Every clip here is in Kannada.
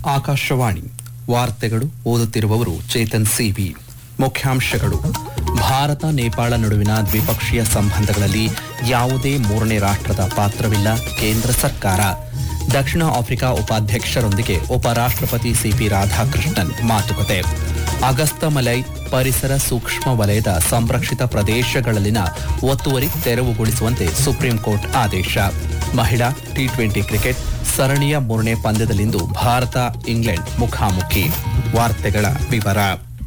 ಆಕಾಶವಾಣಿ ವಾರ್ತೆಗಳು ಓದುತ್ತಿರುವವರು ಚೇತನ್ ಸಿವಿ ಮುಖ್ಯಾಂಶಗಳು ಭಾರತ ನೇಪಾಳ ನಡುವಿನ ದ್ವಿಪಕ್ಷೀಯ ಸಂಬಂಧಗಳಲ್ಲಿ ಯಾವುದೇ ಮೂರನೇ ರಾಷ್ಟ್ರದ ಪಾತ್ರವಿಲ್ಲ ಕೇಂದ್ರ ಸರ್ಕಾರ ದಕ್ಷಿಣ ಆಫ್ರಿಕಾ ಉಪಾಧ್ಯಕ್ಷರೊಂದಿಗೆ ಉಪರಾಷ್ಟ್ರಪತಿ ಸಿಪಿ ರಾಧಾಕೃಷ್ಣನ್ ಮಾತುಕತೆ ಅಗಸ್ತಮಲೈ ಪರಿಸರ ಸೂಕ್ಷ್ಮ ವಲಯದ ಸಂರಕ್ಷಿತ ಪ್ರದೇಶಗಳಲ್ಲಿನ ಒತ್ತುವರಿ ತೆರವುಗೊಳಿಸುವಂತೆ ಸುಪ್ರೀಂ ಕೋರ್ಟ್ ಆದೇಶ ಮಹಿಳಾ ಟಿ ಟ್ವೆಂಟಿ ಕ್ರಿಕೆಟ್ ಸರಣಿಯ ಮೂರನೇ ಪಂದ್ಯದಲ್ಲಿಂದು ಭಾರತ ಇಂಗ್ಲೆಂಡ್ ಮುಖಾಮುಖಿ ವಾರ್ತೆಗಳ ವಿವರ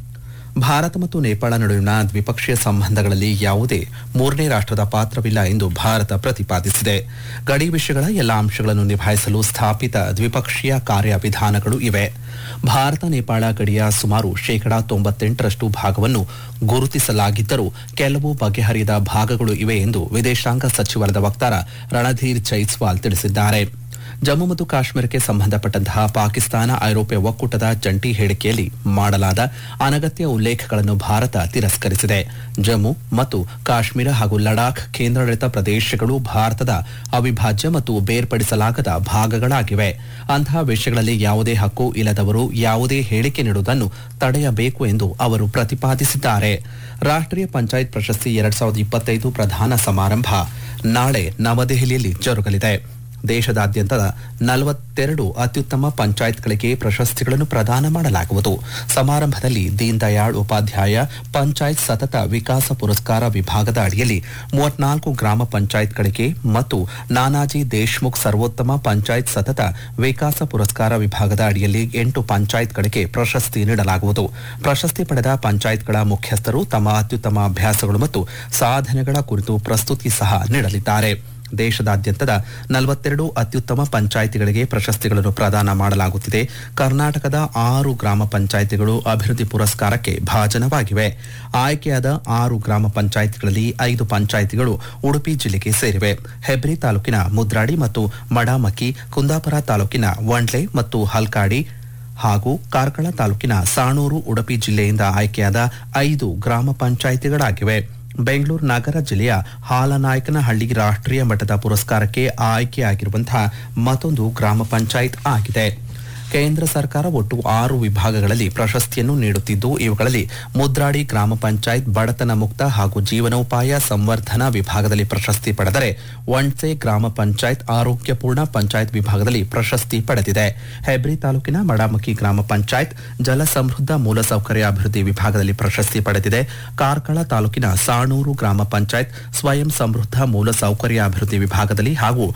ಭಾರತ ಮತ್ತು ನೇಪಾಳ ನಡುವಿನ ದ್ವಿಪಕ್ಷೀಯ ಸಂಬಂಧಗಳಲ್ಲಿ ಯಾವುದೇ ಮೂರನೇ ರಾಷ್ಟ್ರದ ಪಾತ್ರವಿಲ್ಲ ಎಂದು ಭಾರತ ಪ್ರತಿಪಾದಿಸಿದೆ ಗಡಿ ವಿಷಯಗಳ ಎಲ್ಲ ಅಂಶಗಳನ್ನು ನಿಭಾಯಿಸಲು ಸ್ಥಾಪಿತ ದ್ವಿಪಕ್ಷೀಯ ಕಾರ್ಯವಿಧಾನಗಳು ಇವೆ ಭಾರತ ನೇಪಾಳ ಗಡಿಯ ಸುಮಾರು ಶೇಕಡಾ ತೊಂಬತ್ತೆಂಟರಷ್ಟು ಭಾಗವನ್ನು ಗುರುತಿಸಲಾಗಿದ್ದರೂ ಕೆಲವು ಬಗೆಹರಿಯದ ಭಾಗಗಳು ಇವೆ ಎಂದು ವಿದೇಶಾಂಗ ಸಚಿವಾಲಯದ ವಕ್ತಾರ ರಣಧೀರ್ ಜೈಸ್ವಾಲ್ ತಿಳಿಸಿದ್ದಾರೆ ಜಮ್ಮು ಮತ್ತು ಕಾಶ್ಮೀರಕ್ಕೆ ಸಂಬಂಧಪಟ್ಟಂತಹ ಪಾಕಿಸ್ತಾನ ಐರೋಪ್ಯ ಒಕ್ಕೂಟದ ಜಂಟಿ ಹೇಳಿಕೆಯಲ್ಲಿ ಮಾಡಲಾದ ಅನಗತ್ಯ ಉಲ್ಲೇಖಗಳನ್ನು ಭಾರತ ತಿರಸ್ಕರಿಸಿದೆ ಜಮ್ಮು ಮತ್ತು ಕಾಶ್ಮೀರ ಹಾಗೂ ಲಡಾಖ್ ಕೇಂದ್ರಾಡಳಿತ ಪ್ರದೇಶಗಳು ಭಾರತದ ಅವಿಭಾಜ್ಯ ಮತ್ತು ಬೇರ್ಪಡಿಸಲಾಗದ ಭಾಗಗಳಾಗಿವೆ ಅಂತಹ ವಿಷಯಗಳಲ್ಲಿ ಯಾವುದೇ ಹಕ್ಕು ಇಲ್ಲದವರು ಯಾವುದೇ ಹೇಳಿಕೆ ನೀಡುವುದನ್ನು ತಡೆಯಬೇಕು ಎಂದು ಅವರು ಪ್ರತಿಪಾದಿಸಿದ್ದಾರೆ ರಾಷ್ಟ್ರೀಯ ಪಂಚಾಯತ್ ಪ್ರಶಸ್ತಿ ಎರಡ್ ಸಾವಿರದ ಇಪ್ಪತ್ತೈದು ಪ್ರಧಾನ ಸಮಾರಂಭ ನಾಳೆ ನವದೆಹಲಿಯಲ್ಲಿ ಜರುಗಲಿದೆ ದೇಶದಾದ್ಯಂತದ ನಲವತ್ತೆರಡು ಅತ್ಯುತ್ತಮ ಪಂಚಾಯತ್ಗಳಿಗೆ ಪ್ರಶಸ್ತಿಗಳನ್ನು ಪ್ರದಾನ ಮಾಡಲಾಗುವುದು ಸಮಾರಂಭದಲ್ಲಿ ದೀನ್ ದಯಾಳ್ ಉಪಾಧ್ಯಾಯ ಪಂಚಾಯತ್ ಸತತ ವಿಕಾಸ ಪುರಸ್ಕಾರ ವಿಭಾಗದ ಅಡಿಯಲ್ಲಿ ಮೂವತ್ನಾಲ್ಕು ಗ್ರಾಮ ಪಂಚಾಯತ್ಗಳಿಗೆ ಮತ್ತು ನಾನಾಜಿ ದೇಶ್ಮುಖ್ ಸರ್ವೋತ್ತಮ ಪಂಚಾಯತ್ ಸತತ ವಿಕಾಸ ಪುರಸ್ಕಾರ ವಿಭಾಗದ ಅಡಿಯಲ್ಲಿ ಎಂಟು ಪಂಚಾಯತ್ಗಳಿಗೆ ಪ್ರಶಸ್ತಿ ನೀಡಲಾಗುವುದು ಪ್ರಶಸ್ತಿ ಪಡೆದ ಪಂಚಾಯತ್ಗಳ ಮುಖ್ಯಸ್ಥರು ತಮ್ಮ ಅತ್ಯುತ್ತಮ ಅಭ್ಯಾಸಗಳು ಮತ್ತು ಸಾಧನೆಗಳ ಕುರಿತು ಪ್ರಸ್ತುತಿ ಸಹ ನೀಡಲಿದ್ದಾರೆ ದೇಶದಾದ್ಯಂತದ ನಲವತ್ತೆರಡು ಅತ್ಯುತ್ತಮ ಪಂಚಾಯಿತಿಗಳಿಗೆ ಪ್ರಶಸ್ತಿಗಳನ್ನು ಪ್ರದಾನ ಮಾಡಲಾಗುತ್ತಿದೆ ಕರ್ನಾಟಕದ ಆರು ಗ್ರಾಮ ಪಂಚಾಯಿತಿಗಳು ಅಭಿವೃದ್ಧಿ ಪುರಸ್ಕಾರಕ್ಕೆ ಭಾಜನವಾಗಿವೆ ಆಯ್ಕೆಯಾದ ಆರು ಗ್ರಾಮ ಪಂಚಾಯಿತಿಗಳಲ್ಲಿ ಐದು ಪಂಚಾಯಿತಿಗಳು ಉಡುಪಿ ಜಿಲ್ಲೆಗೆ ಸೇರಿವೆ ಹೆಬ್ರಿ ತಾಲೂಕಿನ ಮುದ್ರಾಡಿ ಮತ್ತು ಮಡಾಮಕ್ಕಿ ಕುಂದಾಪುರ ತಾಲೂಕಿನ ವಂಡ್ಲೆ ಮತ್ತು ಹಲ್ಕಾಡಿ ಹಾಗೂ ಕಾರ್ಕಳ ತಾಲೂಕಿನ ಸಾಣೂರು ಉಡುಪಿ ಜಿಲ್ಲೆಯಿಂದ ಆಯ್ಕೆಯಾದ ಐದು ಗ್ರಾಮ ಪಂಚಾಯಿತಿಗಳಾಗಿವೆ ಬೆಂಗಳೂರು ನಗರ ಜಿಲ್ಲೆಯ ಹಾಲನಾಯಕನಹಳ್ಳಿ ರಾಷ್ಟ್ರೀಯ ಮಟ್ಟದ ಪುರಸ್ಕಾರಕ್ಕೆ ಆಯ್ಕೆಯಾಗಿರುವಂತಹ ಮತ್ತೊಂದು ಗ್ರಾಮ ಪಂಚಾಯತ್ ಆಗಿದೆ ಕೇಂದ್ರ ಸರ್ಕಾರ ಒಟ್ಟು ಆರು ವಿಭಾಗಗಳಲ್ಲಿ ಪ್ರಶಸ್ತಿಯನ್ನು ನೀಡುತ್ತಿದ್ದು ಇವುಗಳಲ್ಲಿ ಮುದ್ರಾಡಿ ಗ್ರಾಮ ಪಂಚಾಯತ್ ಬಡತನ ಮುಕ್ತ ಹಾಗೂ ಜೀವನೋಪಾಯ ಸಂವರ್ಧನಾ ವಿಭಾಗದಲ್ಲಿ ಪ್ರಶಸ್ತಿ ಪಡೆದರೆ ಒಂಡ್ಸೆ ಗ್ರಾಮ ಪಂಚಾಯತ್ ಆರೋಗ್ಯಪೂರ್ಣ ಪಂಚಾಯತ್ ವಿಭಾಗದಲ್ಲಿ ಪ್ರಶಸ್ತಿ ಪಡೆದಿದೆ ಹೆಬ್ರಿ ತಾಲೂಕಿನ ಮಡಾಮಕ್ಕಿ ಗ್ರಾಮ ಪಂಚಾಯತ್ ಜಲ ಸಮೃದ್ಧ ಮೂಲಸೌಕರ್ಯ ಅಭಿವೃದ್ಧಿ ವಿಭಾಗದಲ್ಲಿ ಪ್ರಶಸ್ತಿ ಪಡೆದಿದೆ ಕಾರ್ಕಳ ತಾಲೂಕಿನ ಸಾಣೂರು ಗ್ರಾಮ ಪಂಚಾಯತ್ ಸ್ವಯಂ ಸಮೃದ್ಧ ಮೂಲಸೌಕರ್ಯ ಅಭಿವೃದ್ಧಿ ವಿಭಾಗದಲ್ಲಿ ಹಾಗೂ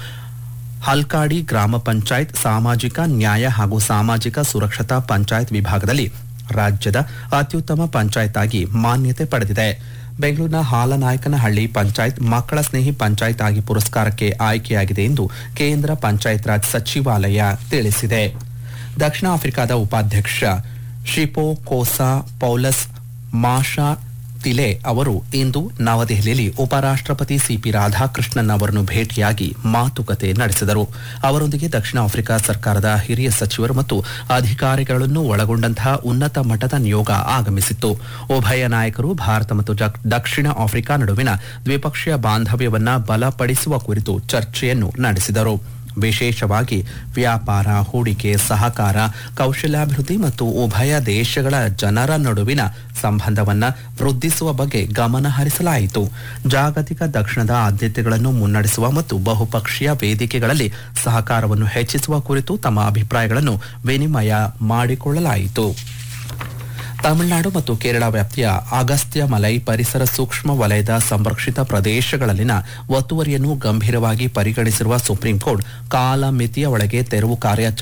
ಹಲ್ಕಾಡಿ ಗ್ರಾಮ ಪಂಚಾಯತ್ ಸಾಮಾಜಿಕ ನ್ಯಾಯ ಹಾಗೂ ಸಾಮಾಜಿಕ ಸುರಕ್ಷತಾ ಪಂಚಾಯತ್ ವಿಭಾಗದಲ್ಲಿ ರಾಜ್ಯದ ಅತ್ಯುತ್ತಮ ಪಂಚಾಯತ್ ಆಗಿ ಮಾನ್ಯತೆ ಪಡೆದಿದೆ ಬೆಂಗಳೂರಿನ ಹಾಲನಾಯಕನಹಳ್ಳಿ ಪಂಚಾಯತ್ ಮಕ್ಕಳ ಸ್ನೇಹಿ ಪಂಚಾಯತ್ ಆಗಿ ಪುರಸ್ಕಾರಕ್ಕೆ ಆಯ್ಕೆಯಾಗಿದೆ ಎಂದು ಕೇಂದ್ರ ಪಂಚಾಯತ್ ರಾಜ್ ಸಚಿವಾಲಯ ತಿಳಿಸಿದೆ ದಕ್ಷಿಣ ಆಫ್ರಿಕಾದ ಉಪಾಧ್ಯಕ್ಷ ಶಿಪೋ ಕೋಸಾ ಪೌಲಸ್ ಮಾಷಾ ತಿಲೆ ಅವರು ಇಂದು ನವದೆಹಲಿಯಲ್ಲಿ ಉಪರಾಷ್ಟ್ರಪತಿ ಸಿಪಿ ರಾಧಾಕೃಷ್ಣನ್ ಅವರನ್ನು ಭೇಟಿಯಾಗಿ ಮಾತುಕತೆ ನಡೆಸಿದರು ಅವರೊಂದಿಗೆ ದಕ್ಷಿಣ ಆಫ್ರಿಕಾ ಸರ್ಕಾರದ ಹಿರಿಯ ಸಚಿವರು ಮತ್ತು ಅಧಿಕಾರಿಗಳನ್ನು ಒಳಗೊಂಡಂತಹ ಉನ್ನತ ಮಟ್ಟದ ನಿಯೋಗ ಆಗಮಿಸಿತ್ತು ಉಭಯ ನಾಯಕರು ಭಾರತ ಮತ್ತು ಜಕ್- ದಕ್ಷಿಣ ಆಫ್ರಿಕಾ ನಡುವಿನ ದ್ವಿಪಕ್ಷೀಯ ಬಾಂಧವ್ಯವನ್ನ ಬಲಪಡಿಸುವ ಕುರಿತು ಚರ್ಚೆಯನ್ನು ನಡೆಸಿದರು ವಿಶೇಷವಾಗಿ ವ್ಯಾಪಾರ ಹೂಡಿಕೆ ಸಹಕಾರ ಕೌಶಲ್ಯಾಭಿವೃದ್ಧಿ ಮತ್ತು ಉಭಯ ದೇಶಗಳ ಜನರ ನಡುವಿನ ಸಂಬಂಧವನ್ನ ವೃದ್ಧಿಸುವ ಬಗ್ಗೆ ಗಮನ ಹರಿಸಲಾಯಿತು ಜಾಗತಿಕ ದಕ್ಷಿಣದ ಆದ್ಯತೆಗಳನ್ನು ಮುನ್ನಡೆಸುವ ಮತ್ತು ಬಹುಪಕ್ಷೀಯ ವೇದಿಕೆಗಳಲ್ಲಿ ಸಹಕಾರವನ್ನು ಹೆಚ್ಚಿಸುವ ಕುರಿತು ತಮ್ಮ ಅಭಿಪ್ರಾಯಗಳನ್ನು ವಿನಿಮಯ ಮಾಡಿಕೊಳ್ಳಲಾಯಿತು ತಮಿಳುನಾಡು ಮತ್ತು ಕೇರಳ ವ್ಯಾಪ್ತಿಯ ಅಗಸ್ತ್ಯ ಮಲೈ ಪರಿಸರ ಸೂಕ್ಷ್ಮ ವಲಯದ ಸಂರಕ್ಷಿತ ಪ್ರದೇಶಗಳಲ್ಲಿನ ಒತ್ತುವರಿಯನ್ನು ಗಂಭೀರವಾಗಿ ಪರಿಗಣಿಸಿರುವ ಸುಪ್ರೀಂ ಕೋರ್ಟ್ ಕಾಲಮಿತಿಯ ಒಳಗೆ ತೆರವು ಕಾರ್ಯಾಚರಣೆ